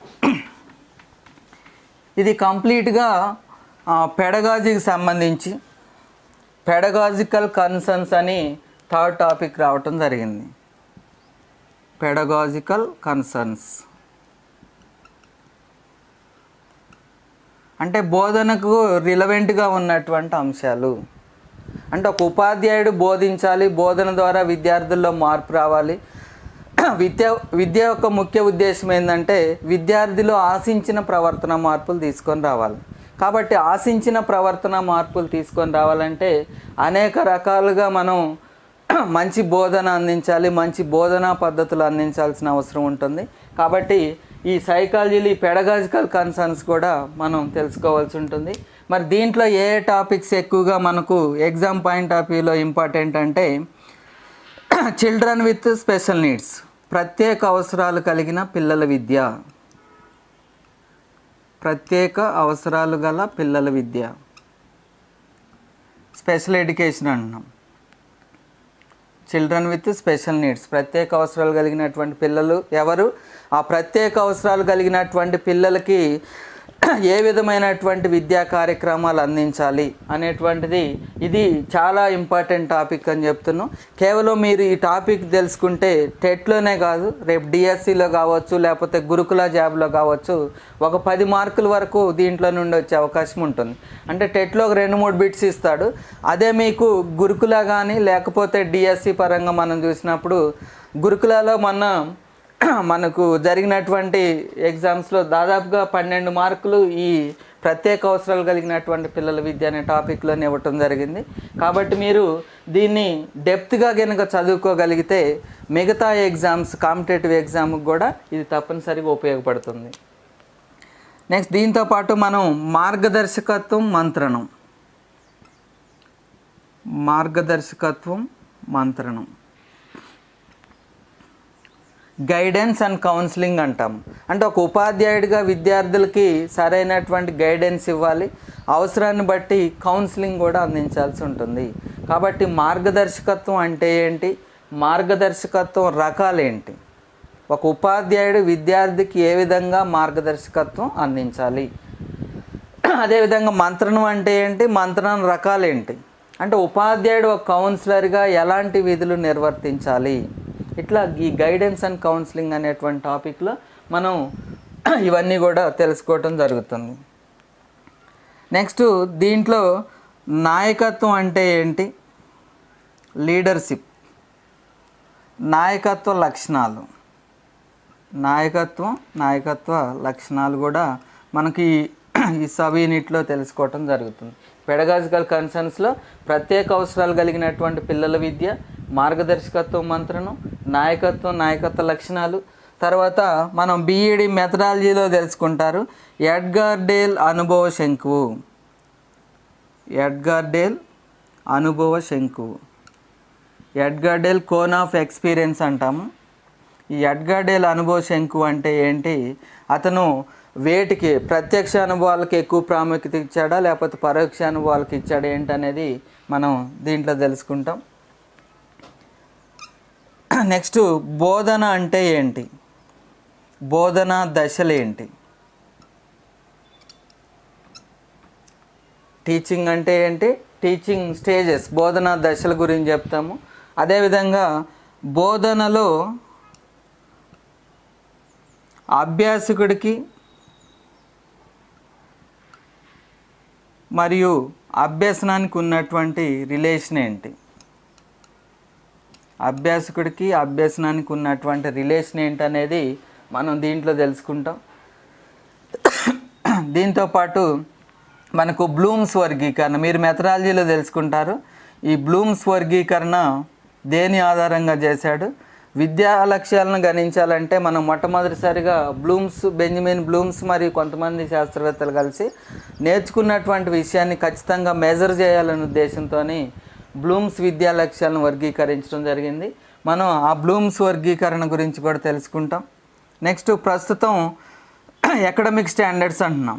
ఇది కంప్లీట్గా పెడగాజీకి సంబంధించి పెడగాజికల్ కన్సర్న్స్ అని థర్డ్ టాపిక్ రావటం జరిగింది పెడగాజికల్ కన్సర్న్స్ అంటే బోధనకు రిలవెంట్గా ఉన్నటువంటి అంశాలు అంటే ఒక ఉపాధ్యాయుడు బోధించాలి బోధన ద్వారా విద్యార్థుల్లో మార్పు రావాలి విద్య విద్య యొక్క ముఖ్య ఉద్దేశం ఏంటంటే విద్యార్థిలో ఆశించిన ప్రవర్తన మార్పులు తీసుకొని రావాలి కాబట్టి ఆశించిన ప్రవర్తన మార్పులు తీసుకొని రావాలంటే అనేక రకాలుగా మనం మంచి బోధన అందించాలి మంచి బోధనా పద్ధతులు అందించాల్సిన అవసరం ఉంటుంది కాబట్టి ఈ సైకాలజీలో ఈ పెడగాజికల్ కన్సర్న్స్ కూడా మనం తెలుసుకోవాల్సి ఉంటుంది మరి దీంట్లో ఏ టాపిక్స్ ఎక్కువగా మనకు ఎగ్జామ్ పాయింట్ ఆఫ్ వ్యూలో ఇంపార్టెంట్ అంటే చిల్డ్రన్ విత్ స్పెషల్ నీడ్స్ ప్రత్యేక అవసరాలు కలిగిన పిల్లల విద్య ప్రత్యేక అవసరాలు గల పిల్లల విద్య స్పెషల్ ఎడ్యుకేషన్ అంటున్నాం చిల్డ్రన్ విత్ స్పెషల్ నీడ్స్ ప్రత్యేక అవసరాలు కలిగినటువంటి పిల్లలు ఎవరు ఆ ప్రత్యేక అవసరాలు కలిగినటువంటి పిల్లలకి ఏ విధమైనటువంటి విద్యా కార్యక్రమాలు అందించాలి అనేటువంటిది ఇది చాలా ఇంపార్టెంట్ టాపిక్ అని చెప్తున్నాను కేవలం మీరు ఈ టాపిక్ తెలుసుకుంటే టెట్లోనే కాదు రేపు డిఎస్సిలో కావచ్చు లేకపోతే గురుకుల జాబ్లో కావచ్చు ఒక పది మార్కుల వరకు దీంట్లో నుండి వచ్చే అవకాశం ఉంటుంది అంటే టెట్లో ఒక రెండు మూడు బిట్స్ ఇస్తాడు అదే మీకు గురుకుల కానీ లేకపోతే డిఎస్సి పరంగా మనం చూసినప్పుడు గురుకులలో మన మనకు జరిగినటువంటి ఎగ్జామ్స్లో దాదాపుగా పన్నెండు మార్కులు ఈ ప్రత్యేక అవసరాలు కలిగినటువంటి పిల్లల విద్య అనే టాపిక్లోనే ఇవ్వటం జరిగింది కాబట్టి మీరు దీన్ని డెప్త్గా కనుక చదువుకోగలిగితే మిగతా ఎగ్జామ్స్ కాంపిటేటివ్ ఎగ్జామ్కి కూడా ఇది తప్పనిసరిగా ఉపయోగపడుతుంది నెక్స్ట్ దీంతో పాటు మనం మార్గదర్శకత్వం మంత్రణం మార్గదర్శకత్వం మంత్రణం గైడెన్స్ అండ్ కౌన్సిలింగ్ అంటాం అంటే ఒక ఉపాధ్యాయుడిగా విద్యార్థులకి సరైనటువంటి గైడెన్స్ ఇవ్వాలి అవసరాన్ని బట్టి కౌన్సిలింగ్ కూడా అందించాల్సి ఉంటుంది కాబట్టి మార్గదర్శకత్వం అంటే ఏంటి మార్గదర్శకత్వం రకాలేంటి ఒక ఉపాధ్యాయుడు విద్యార్థికి ఏ విధంగా మార్గదర్శకత్వం అందించాలి అదేవిధంగా మంత్రణం అంటే ఏంటి మంత్రణం రకాలేంటి అంటే ఉపాధ్యాయుడు ఒక కౌన్సిలర్గా ఎలాంటి విధులు నిర్వర్తించాలి ఇట్లా ఈ గైడెన్స్ అండ్ కౌన్సిలింగ్ అనేటువంటి టాపిక్లో మనం ఇవన్నీ కూడా తెలుసుకోవటం జరుగుతుంది నెక్స్ట్ దీంట్లో నాయకత్వం అంటే ఏంటి లీడర్షిప్ నాయకత్వ లక్షణాలు నాయకత్వం నాయకత్వ లక్షణాలు కూడా మనకి ఈ సబ్ యూనిట్లో తెలుసుకోవటం జరుగుతుంది పెడగాజికల్ కన్సర్న్స్లో ప్రత్యేక అవసరాలు కలిగినటువంటి పిల్లల విద్య మార్గదర్శకత్వం మంత్రను నాయకత్వం నాయకత్వ లక్షణాలు తర్వాత మనం బీఈడి మెథడాలజీలో తెలుసుకుంటారు ఎడ్గార్డేల్ అనుభవ శంకువు ఎడ్గార్డేల్ అనుభవ శంకువు ఎడ్గార్డేల్ కోన్ ఆఫ్ ఎక్స్పీరియన్స్ అంటాము ఈ ఎడ్గార్డేల్ అనుభవ శంకు అంటే ఏంటి అతను వేటికి ప్రత్యక్ష అనుభవాలకు ఎక్కువ ప్రాముఖ్యత ఇచ్చాడా లేకపోతే పరోక్ష అనుభవాలకు ఇచ్చాడా ఏంటనేది మనం దీంట్లో తెలుసుకుంటాం నెక్స్ట్ బోధన అంటే ఏంటి బోధన దశలు ఏంటి టీచింగ్ అంటే ఏంటి టీచింగ్ స్టేజెస్ బోధన దశల గురించి చెప్తాము అదేవిధంగా బోధనలో అభ్యాసకుడికి మరియు అభ్యసనానికి ఉన్నటువంటి రిలేషన్ ఏంటి అభ్యాసకుడికి అభ్యసనానికి ఉన్నటువంటి రిలేషన్ ఏంటనేది మనం దీంట్లో తెలుసుకుంటాం దీంతో పాటు మనకు బ్లూమ్స్ వర్గీకరణ మీరు మెథడాలజీలో తెలుసుకుంటారు ఈ బ్లూమ్స్ వర్గీకరణ దేని ఆధారంగా చేశాడు విద్యా లక్ష్యాలను గణించాలంటే మనం మొట్టమొదటిసారిగా బ్లూమ్స్ బెంజమిన్ బ్లూమ్స్ మరియు కొంతమంది శాస్త్రవేత్తలు కలిసి నేర్చుకున్నటువంటి విషయాన్ని ఖచ్చితంగా మెజర్ చేయాలనే ఉద్దేశంతో బ్లూమ్స్ విద్యా లక్ష్యాలను వర్గీకరించడం జరిగింది మనం ఆ బ్లూమ్స్ వర్గీకరణ గురించి కూడా తెలుసుకుంటాం నెక్స్ట్ ప్రస్తుతం ఎకడమిక్ స్టాండర్డ్స్ అంటున్నాం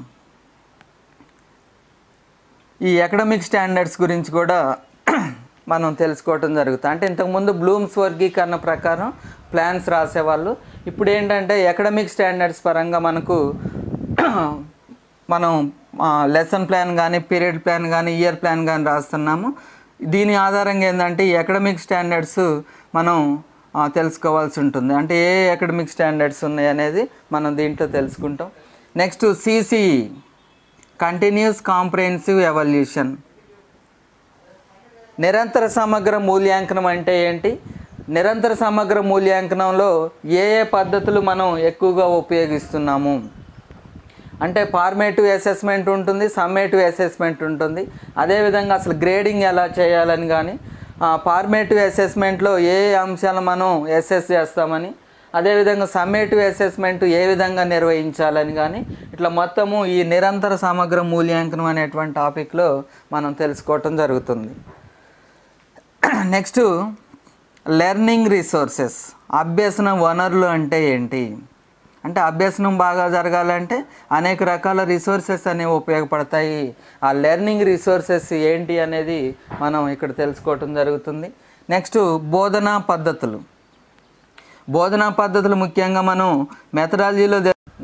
ఈ ఎకడమిక్ స్టాండర్డ్స్ గురించి కూడా మనం తెలుసుకోవటం జరుగుతుంది అంటే ఇంతకుముందు బ్లూమ్స్ వర్గీకరణ ప్రకారం ప్లాన్స్ రాసేవాళ్ళు ఇప్పుడు ఏంటంటే ఎకడమిక్ స్టాండర్డ్స్ పరంగా మనకు మనం లెసన్ ప్లాన్ కానీ పీరియడ్ ప్లాన్ కానీ ఇయర్ ప్లాన్ కానీ రాస్తున్నాము దీని ఆధారంగా ఏంటంటే ఈ ఎకడమిక్ స్టాండర్డ్స్ మనం ఆ, తెలుసుకోవాల్సి ఉంటుంది అంటే ఏ ఎకడమిక్ స్టాండర్డ్స్ ఉన్నాయి అనేది మనం దీంట్లో తెలుసుకుంటాం next CCE continuous comprehensive evaluation నిరంతర సమగ్ర మూల్యాంకనం అంటే ఏంటి నిరంతర సమగ్ర మూల్యాంకనంలో ఏ ఏ పద్ధతులు మనం ఎక్కువగా ఉపయోగిస్తున్నాము అంటే ఫార్మేటివ్ అసెస్మెంట్ ఉంటుంది సమ్మేటివ్ అసెస్మెంట్ ఉంటుంది అదేవిధంగా అసలు గ్రేడింగ్ ఎలా చేయాలని కానీ ఫార్మేటివ్ అసెస్మెంట్లో ఏ ఏ అంశాలు మనం అసెస్ చేస్తామని అదేవిధంగా సమ్మేటివ్ అసెస్మెంట్ ఏ విధంగా నిర్వహించాలని కానీ ఇట్లా మొత్తము ఈ నిరంతర సమగ్ర మూల్యాంకనం అనేటువంటి టాపిక్లో మనం తెలుసుకోవటం జరుగుతుంది నెక్స్ట్ లెర్నింగ్ రిసోర్సెస్ అభ్యసన వనరులు అంటే ఏంటి అంటే అభ్యసనం బాగా జరగాలంటే అనేక రకాల రిసోర్సెస్ అనేవి ఉపయోగపడతాయి ఆ లెర్నింగ్ రిసోర్సెస్ ఏంటి అనేది మనం ఇక్కడ తెలుసుకోవటం జరుగుతుంది నెక్స్ట్ బోధనా పద్ధతులు బోధనా పద్ధతులు ముఖ్యంగా మనం మెథడాలజీలో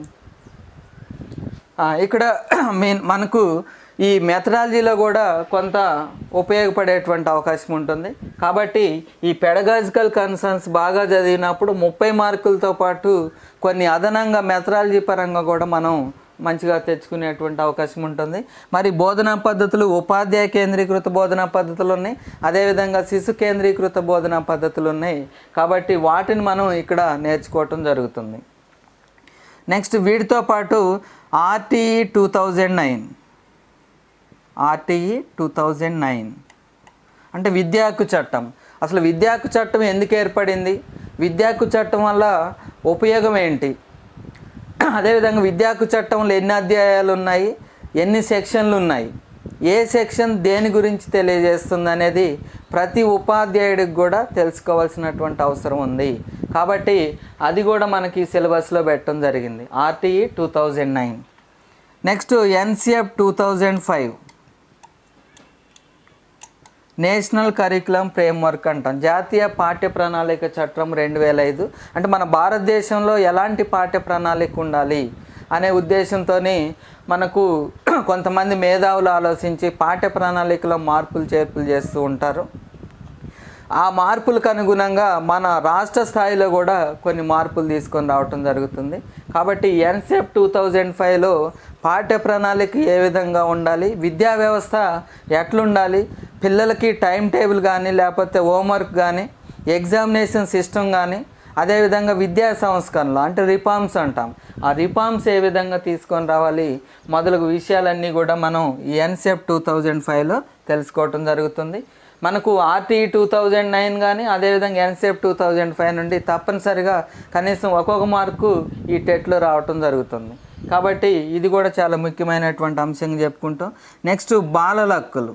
ఆ, ఇక్కడ మెయిన్ మనకు ఈ మెథడాలజీలో కూడా కొంత ఉపయోగపడేటువంటి అవకాశం ఉంటుంది కాబట్టి ఈ పెడగాజికల్ కన్సర్న్స్ బాగా చదివినప్పుడు ముప్పై మార్కులతో పాటు కొన్ని అదనంగా మెథడాలజీ పరంగా కూడా మనం మంచిగా తెచ్చుకునేటువంటి అవకాశం ఉంటుంది మరి బోధనా పద్ధతులు ఉపాధ్యాయ కేంద్రీకృత బోధనా పద్ధతులు ఉన్నాయి అదేవిధంగా శిశు కేంద్రీకృత బోధనా పద్ధతులు ఉన్నాయి కాబట్టి వాటిని మనం ఇక్కడ నేర్చుకోవటం జరుగుతుంది నెక్స్ట్ వీటితో పాటు RTE two thousand nine RTE two thousand nine అంటే విద్యా హక్కు చట్టం అసలు విద్యా హక్కు చట్టం ఎందుకు ఏర్పడింది విద్యా హక్కు చట్టం వల్ల ఉపయోగం ఏంటి అదేవిధంగా విద్యా హక్కు చట్టంలో ఎన్ని అధ్యాయాలు ఉన్నాయి ఎన్ని సెక్షన్లు ఉన్నాయి ఏ సెక్షన్ దేని గురించి తెలియజేస్తుంది అనేది ప్రతి ఉపాధ్యాయుడికి కూడా తెలుసుకోవాల్సినటువంటి అవసరం ఉంది కాబట్టి అది కూడా మనకి సిలబస్లో పెట్టడం జరిగింది RTE two thousand nine next NCF two thousand five national curriculum framework అంటాం జాతీయ పాఠ్య ప్రణాళిక చట్టం రెండు వేల ఐదు అంటే మన భారతదేశంలో ఎలాంటి పాఠ్య ప్రణాళిక ఉండాలి అనే ఉద్దేశంతో మనకు కొంతమంది మేధావులు ఆలోచించి పాఠ్య ప్రణాళికలో మార్పులు చేర్పులు చేస్తూ ఉంటారు ఆ మార్పులకు అనుగుణంగా మన రాష్ట్ర స్థాయిలో కూడా కొన్ని మార్పులు తీసుకొని రావటం జరుగుతుంది కాబట్టి ఎన్సెప్ టూ థౌజండ్ ఫైవ్లో పాఠ్య ప్రణాళిక ఏ విధంగా ఉండాలి విద్యా వ్యవస్థ ఎట్లుండాలి పిల్లలకి టైం టేబుల్ కానీ లేకపోతే హోంవర్క్ కానీ ఎగ్జామినేషన్ సిస్టమ్ కానీ అదేవిధంగా విద్యా సంస్కరణలు అంటే రిఫార్మ్స్ అంటాం ఆ రిఫార్మ్స్ ఏ విధంగా తీసుకొని రావాలి మొదలగు విషయాలన్నీ కూడా మనం ఈ ఎన్సెప్ టూ థౌజండ్ ఫైవ్లో తెలుసుకోవటం జరుగుతుంది మనకు ఆర్టీఈ టూ థౌజండ్ నైన్ కానీ అదేవిధంగా ఎన్సెప్ టూ థౌజండ్ ఫైవ్ నుండి తప్పనిసరిగా కనీసం ఒక్కొక్క మార్కు ఈ టెట్లో రావటం జరుగుతుంది కాబట్టి ఇది కూడా చాలా ముఖ్యమైనటువంటి అంశంగా చెప్పుకుంటాం నెక్స్ట్ బాలల హక్కులు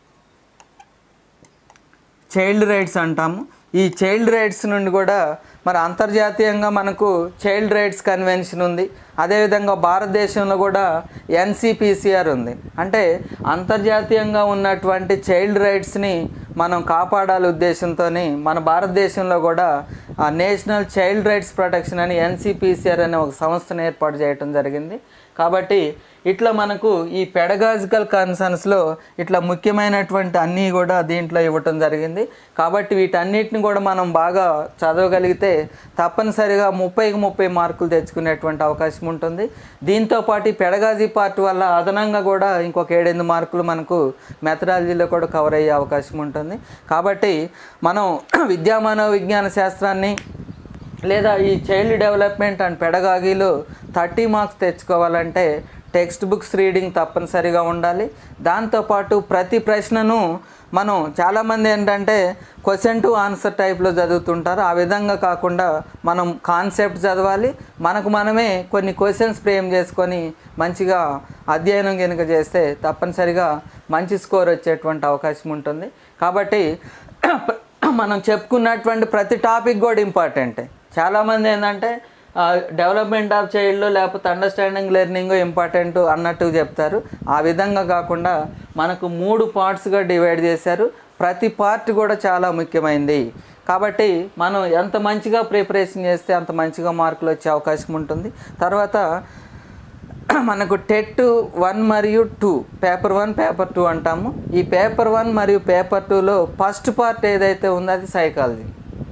చైల్డ్ రైట్స్ అంటాము ఈ చైల్డ్ రైట్స్ నుండి కూడా మరి అంతర్జాతీయంగా మనకు చైల్డ్ రైట్స్ కన్వెన్షన్ ఉంది అదేవిధంగా భారతదేశంలో కూడా ఎన్సిపిసిఆర్ ఉంది అంటే అంతర్జాతీయంగా ఉన్నటువంటి చైల్డ్ రైట్స్ని మనం కాపాడాలి ఉద్దేశంతో మన భారతదేశంలో కూడా ఆ నేషనల్ చైల్డ్ రైట్స్ ప్రొటెక్షన్ అని ఎన్సిపిసిఆర్ అనే ఒక సంస్థను ఏర్పాటు చేయడం జరిగింది కాబట్టి ఇట్లా మనకు ఈ పెడగాజికల్ కన్సర్న్స్లో ఇట్లా ముఖ్యమైనటువంటి అన్నీ కూడా దీంట్లో ఇవ్వటం జరిగింది కాబట్టి వీటన్నిటిని కూడా మనం బాగా చదవగలిగితే తప్పనిసరిగా ముప్పైకి ముప్పై మార్కులు తెచ్చుకునేటువంటి అవకాశం ఉంటుంది దీంతో పాటు ఈ పెడగాజీ పార్ట్ వల్ల అదనంగా కూడా ఇంకొక ఏడెనిమిది మార్కులు మనకు మెథడాలజీలో కూడా కవర్ అయ్యే అవకాశం ఉంటుంది కాబట్టి మనం విద్యా మనో విజ్ఞాన శాస్త్రాన్ని లేదా ఈ చైల్డ్ డెవలప్మెంట్ అండ్ పెడగాగిలో థర్టీ మార్క్స్ తెచ్చుకోవాలంటే టెక్స్ట్ బుక్స్ రీడింగ్ తప్పనిసరిగా ఉండాలి దాంతోపాటు ప్రతి ప్రశ్నను మనం చాలామంది ఏంటంటే క్వశ్చన్ టు ఆన్సర్ టైప్లో చదువుతుంటారు ఆ విధంగా కాకుండా మనం కాన్సెప్ట్ చదవాలి మనకు మనమే కొన్ని క్వశ్చన్స్ ఫ్రేమ్ చేసుకొని మంచిగా అధ్యయనం కనుక చేస్తే తప్పనిసరిగా మంచి స్కోర్ వచ్చేటువంటి అవకాశం ఉంటుంది కాబట్టి మనం చెప్పుకున్నటువంటి ప్రతి టాపిక్ కూడా ఇంపార్టెంటే చాలామంది ఏంటంటే డెవలప్మెంట్ ఆఫ్ చైల్డ్ లేకపోతే అండర్స్టాండింగ్ లెర్నింగ్ ఇంపార్టెంట్ అన్నట్టు చెప్తారు ఆ విధంగా కాకుండా మనకు మూడు పార్ట్స్గా డివైడ్ చేశారు ప్రతి పార్ట్ కూడా చాలా ముఖ్యమైనది కాబట్టి మనం ఎంత మంచిగా ప్రిపరేషన్ చేస్తే అంత మంచిగా మార్కులు వచ్చే అవకాశం ఉంటుంది తర్వాత మనకు టెట్ వన్ మరియు two paper one paper two అంటాము ఈ పేపర్ వన్ మరియు పేపర్ టూలో ఫస్ట్ పార్ట్ ఏదైతే ఉందో అది సైకాలజీ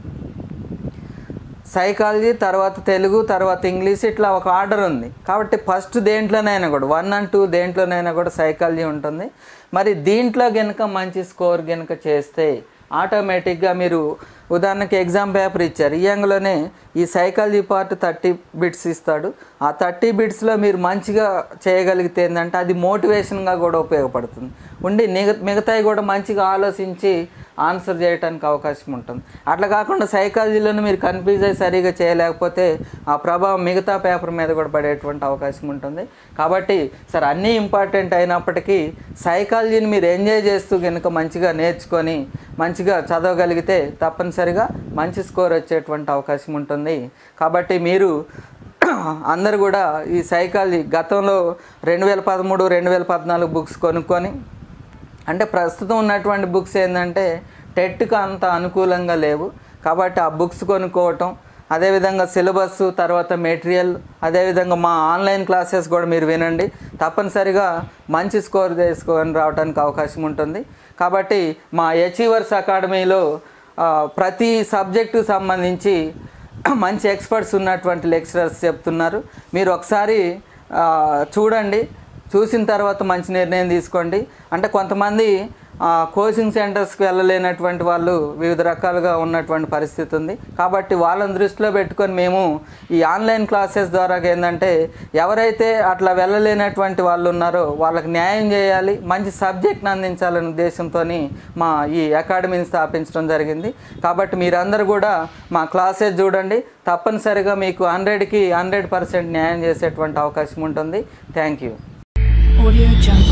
సైకాలజీ తర్వాత తెలుగు తర్వాత ఇంగ్లీష్ ఇట్లా ఒక ఆర్డర్ ఉంది కాబట్టి ఫస్ట్ దేంట్లోనైనా కూడా వన్ అండ్ టూ దేంట్లోనైనా కూడా సైకాలజీ ఉంటుంది మరి దీంట్లో గనుక మంచి స్కోర్ గనుక చేస్తే ఆటోమేటిక్గా మీరు ఉదాహరణకి ఎగ్జామ్ పేపర్ ఇచ్చారు ఈ యాంగ్లోనే ఈ సైకాలజీ పార్ట్ థర్టీ బిట్స్ ఇస్తాడు ఆ థర్టీ బిట్స్లో మీరు మంచిగా చేయగలిగితే ఏంటంటే అది మోటివేషన్గా కూడా ఉపయోగపడుతుంది ఉండి మిగ మిగతాయి కూడా మంచిగా ఆలోచించి ఆన్సర్ చేయడానికి అవకాశం ఉంటుంది అట్లా కాకుండా సైకాలజీలోనే మీరు కన్ఫ్యూజ్ అయ్యి సరిగా చేయలేకపోతే ఆ ప్రభావం మిగతా పేపర్ మీద కూడా పడేటువంటి అవకాశం ఉంటుంది కాబట్టి సార్ అన్నీ ఇంపార్టెంట్ అయినప్పటికీ సైకాలజీని మీరు ఎంజాయ్ చేస్తూ కనుక మంచిగా నేర్చుకొని మంచిగా చదవగలిగితే తప్పనిసరిగా మంచి స్కోర్ వచ్చేటువంటి అవకాశం ఉంటుంది కాబట్టి మీరు అందరు కూడా ఈ సైకాలజీ గతంలో రెండు వేల పదమూడు రెండు వేల పద్నాలుగు బుక్స్ కొనుక్కొని అంటే ప్రస్తుతం ఉన్నటువంటి బుక్స్ ఏంటంటే టెట్కి అంత అనుకూలంగా లేవు కాబట్టి ఆ బుక్స్ కొనుక్కోవటం అదేవిధంగా సిలబస్ తర్వాత మెటీరియల్ అదేవిధంగా మా ఆన్లైన్ క్లాసెస్ కూడా మీరు వినండి తప్పనిసరిగా మంచి స్కోర్ చేసుకొని రావడానికి అవకాశం ఉంటుంది కాబట్టి మా అచీవర్స్ అకాడమీలో ఆ, ప్రతి సబ్జెక్టు సంబంధించి మంచి ఎక్స్పర్ట్స్ ఉన్నటువంటి లెక్చరర్స్ చెప్తున్నారు మీరు ఒకసారి ఆ, చూడండి చూసిన తర్వాత మంచి నిర్ణయం తీసుకోండి అంటే కొంతమంది ఆ, కోచింగ్ సెంటర్స్కి వెళ్ళలేనటువంటి వాళ్ళు వివిధ రకాలుగా ఉన్నటువంటి పరిస్థితి ఉంది కాబట్టి వాళ్ళని దృష్టిలో పెట్టుకొని మేము ఈ ఆన్లైన్ క్లాసెస్ ద్వారా ఏంటంటే ఎవరైతే అట్లా వెళ్ళలేనటువంటి వాళ్ళు ఉన్నారో వాళ్ళకి న్యాయం చేయాలి మంచి సబ్జెక్ట్ని అందించాలనే ఉద్దేశంతో మా ఈ అకాడమీని స్థాపించడం జరిగింది కాబట్టి మీరందరూ కూడా మా క్లాసెస్ చూడండి తప్పనిసరిగా మీకు హండ్రెడ్కి హండ్రెడ్ పర్సెంట్ న్యాయం చేసేటువంటి అవకాశం ఉంటుంది థ్యాంక్ యూ Audio Jungle.